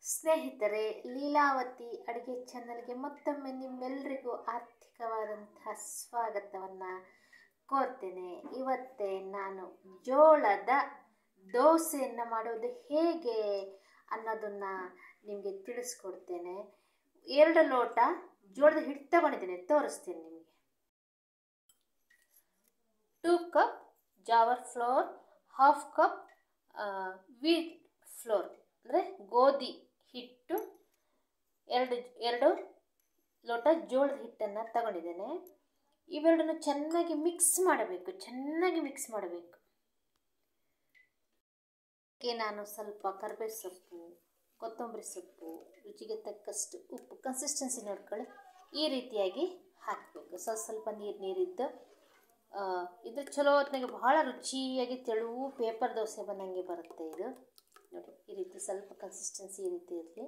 ಸ್ನೇಹಿತರೆ ಲೀಲಾವತಿ ಅಡುಗೆ ಚಾನಲ್ಗೆ ಮತ್ತೊಮ್ಮೆ ನಿಮ್ಮೆಲ್ಲರಿಗೂ ಆರ್ಥಿಕವಾದಂತಹ ಸ್ವಾಗತವನ್ನು ಕೋರ್ತೇನೆ ಇವತ್ತೇ ನಾನು ಜೋಳದ ದೋಸೆಯನ್ನು ಮಾಡೋದು ಹೇಗೆ ಅನ್ನೋದನ್ನು ನಿಮಗೆ ತಿಳಿಸ್ಕೊಡ್ತೇನೆ ಎರಡು ಲೋಟ ಜೋಳದ ಹಿಟ್ಟು ತಗೊಂಡಿದ್ದೇನೆ ತೋರಿಸ್ತೇನೆ ನಿಮಗೆ two cup jowar flour half cup wheat flour ಅಂದರೆ ಗೋಧಿ ಹಿಟ್ಟು ಎರಡು ಎರಡು ಲೋಟ ಜೋಳದ ಹಿಟ್ಟನ್ನು ತಗೊಂಡಿದ್ದೇನೆ ಇವೆರಡನ್ನು ಚೆನ್ನಾಗಿ ಮಿಕ್ಸ್ ಮಾಡಬೇಕು ಚೆನ್ನಾಗಿ ಮಿಕ್ಸ್ ಮಾಡಬೇಕು ನಾನು ಸ್ವಲ್ಪ ಕರಿಬೇವು ಸೊಪ್ಪು ಕೊತ್ತಂಬರಿ ಸೊಪ್ಪು ರುಚಿಗೆ ತಕ್ಕಷ್ಟು ಉಪ್ಪು ಕನ್ಸಿಸ್ಟೆನ್ಸಿ ನೋಡ್ಕೊಳ್ಳಿ ಈ ರೀತಿಯಾಗಿ ಹಾಕಬೇಕು ಸ್ವಲ್ಪ ಸ್ವಲ್ಪ ನೀರು ನೀರಿದ್ದು ಇದು ಚಲೋ ಹೊತ್ತಿನಾಗೆ ಬಹಳ ರುಚಿಯಾಗಿ ತೆಳುವು ಪೇಪರ್ ದೋಸೆ ಬಂದಂಗೆ ಬರುತ್ತೆ ಇದು ನೋಡಿ ಈ ರೀತಿ ಸ್ವಲ್ಪ ಕನ್ಸಿಸ್ಟೆನ್ಸಿ ಈ ರೀತಿ ಇರಲಿ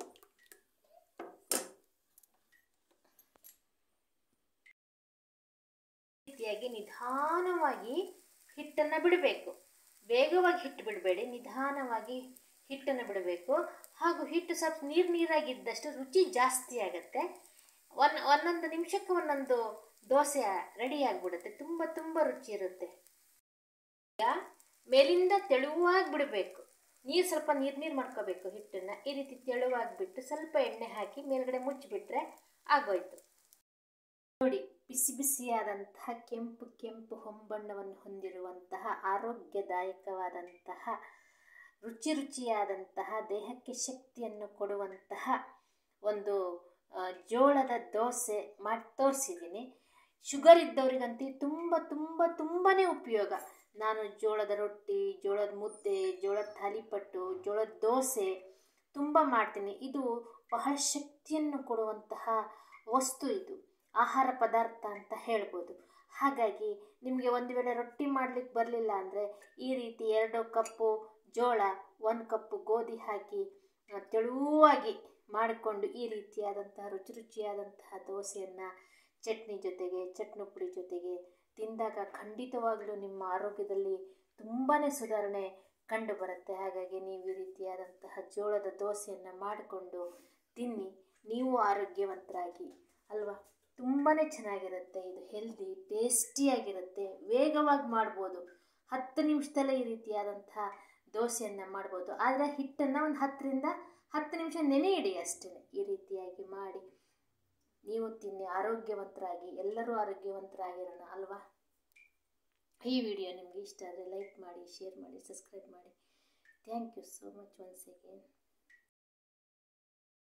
ರೀತಿಯಾಗಿ ನಿಧಾನವಾಗಿ ಹಿಟ್ಟನ್ನು ಬಿಡಬೇಕು ವೇಗವಾಗಿ ಹಿಟ್ಟು ಬಿಡಬೇಡಿ ನಿಧಾನವಾಗಿ ಹಿಟ್ಟನ್ನು ಬಿಡಬೇಕು ಹಾಗೂ ಹಿಟ್ಟು ಸ್ವಲ್ಪ ನೀರು ನೀರಾಗಿದ್ದಷ್ಟು ರುಚಿ ಜಾಸ್ತಿ ಆಗುತ್ತೆ ಒನ್ ಒಂದೊಂದು ನಿಮಿಷಕ್ಕೆ ಒಂದೊಂದು ದೋಸೆ ರೆಡಿ ಆಗಿಬಿಡುತ್ತೆ ತುಂಬ ತುಂಬ ರುಚಿ ಇರುತ್ತೆ ಈಗ ಮೇಲಿಂದ ತೆಳುವಾಗಿ ಬಿಡಬೇಕು ನೀರು ಸ್ವಲ್ಪ ನೀರು ನೀರು ಮಾಡ್ಕೋಬೇಕು ಹಿಟ್ಟನ್ನು ಈ ರೀತಿ ತೆಳುವಾಗಿ ಬಿಟ್ಟು ಸ್ವಲ್ಪ ಎಣ್ಣೆ ಹಾಕಿ ಮೇಲ್ಗಡೆ ಮುಚ್ಚಿಬಿಟ್ರೆ ಆಗೋಯ್ತು ನೋಡಿ ಬಿಸಿ ಬಿಸಿಯಾದಂತಹ ಕೆಂಪು ಕೆಂಪು ಹೊಂಬಣ್ಣವನ್ನು ಹೊಂದಿರುವಂತಹ ಆರೋಗ್ಯದಾಯಕವಾದಂತಹ ರುಚಿ ರುಚಿಯಾದಂತಹ ದೇಹಕ್ಕೆ ಶಕ್ತಿಯನ್ನು ಕೊಡುವಂತಹ ಒಂದು ಜೋಳದ ದೋಸೆ ಮಾಡಿ ತೋರಿಸಿದ್ದೀನಿ ಶುಗರ್ ಇದ್ದವರಿಗಂತೂ ತುಂಬ ತುಂಬ ತುಂಬಾ ಉಪಯೋಗ ನಾನು ಜೋಳದ ರೊಟ್ಟಿ ಜೋಳದ ಮುದ್ದೆ ಜೋಳದ ಥಾಲಿಪಟ್ಟು ಜೋಳದ ದೋಸೆ ತುಂಬ ಮಾಡ್ತೀನಿ ಇದು ಬಹಳ ಶಕ್ತಿಯನ್ನು ಕೊಡುವಂತಹ ವಸ್ತು ಇದು ಆಹಾರ ಪದಾರ್ಥ ಅಂತ ಹೇಳ್ಬೋದು ಹಾಗಾಗಿ ನಿಮಗೆ ಒಂದು ವೇಳೆ ರೊಟ್ಟಿ ಮಾಡಲಿಕ್ಕೆ ಬರಲಿಲ್ಲ ಅಂದರೆ ಈ ರೀತಿ ಎರಡು ಕಪ್ಪು ಜೋಳ ಒಂದು ಕಪ್ಪು ಗೋಧಿ ಹಾಕಿ ತೆಳುವಾಗಿ ಮಾಡಿಕೊಂಡು ಈ ರೀತಿಯಾದಂತಹ ರುಚಿ ರುಚಿಯಾದಂತಹ ದೋಸೆಯನ್ನು ಚಟ್ನಿ ಜೊತೆಗೆ ಚಟ್ನಿ ಪುಡಿ ಜೊತೆಗೆ ತಿಂದಾಗ ಖಂಡಿತವಾಗಲೂ ನಿಮ್ಮ ಆರೋಗ್ಯದಲ್ಲಿ ತುಂಬಾ ಸುಧಾರಣೆ ಕಂಡು ಬರುತ್ತೆ ಹಾಗಾಗಿ ನೀವು ಈ ರೀತಿಯಾದಂತಹ ಜೋಳದ ದೋಸೆಯನ್ನು ಮಾಡಿಕೊಂಡು ತಿನ್ನಿ ನೀವು ಆರೋಗ್ಯವಂತರಾಗಿ ಅಲ್ವಾ ತುಂಬಾ ಚೆನ್ನಾಗಿರುತ್ತೆ ಇದು ಹೆಲ್ದಿ ಟೇಸ್ಟಿಯಾಗಿರುತ್ತೆ ವೇಗವಾಗಿ ಮಾಡ್ಬೋದು ಹತ್ತು ನಿಮಿಷದಲ್ಲೇ ಈ ರೀತಿಯಾದಂತಹ ದೋಸೆಯನ್ನು ಮಾಡ್ಬೋದು ಆದರೆ ಹಿಟ್ಟನ್ನು ಒಂದು ಹತ್ತರಿಂದ ಹತ್ತು ನಿಮಿಷ ನೆನೆ ಇಡಿ ಅಷ್ಟೇ ಈ ರೀತಿಯಾಗಿ ಮಾಡಿ ನೀವು ತಿನ್ನಿ ಆರೋಗ್ಯವಂತರಾಗಿ ಎಲ್ಲರೂ ಆರೋಗ್ಯವಂತರಾಗಿರೋಣ ಅಲ್ವಾ ಈ ವಿಡಿಯೋ ನಿಮಗೆ ಇಷ್ಟ ಆದರೆ ಲೈಕ್ ಮಾಡಿ ಶೇರ್ ಮಾಡಿ ಸಬ್ಸ್ಕ್ರೈಬ್ ಮಾಡಿ thank you so much once again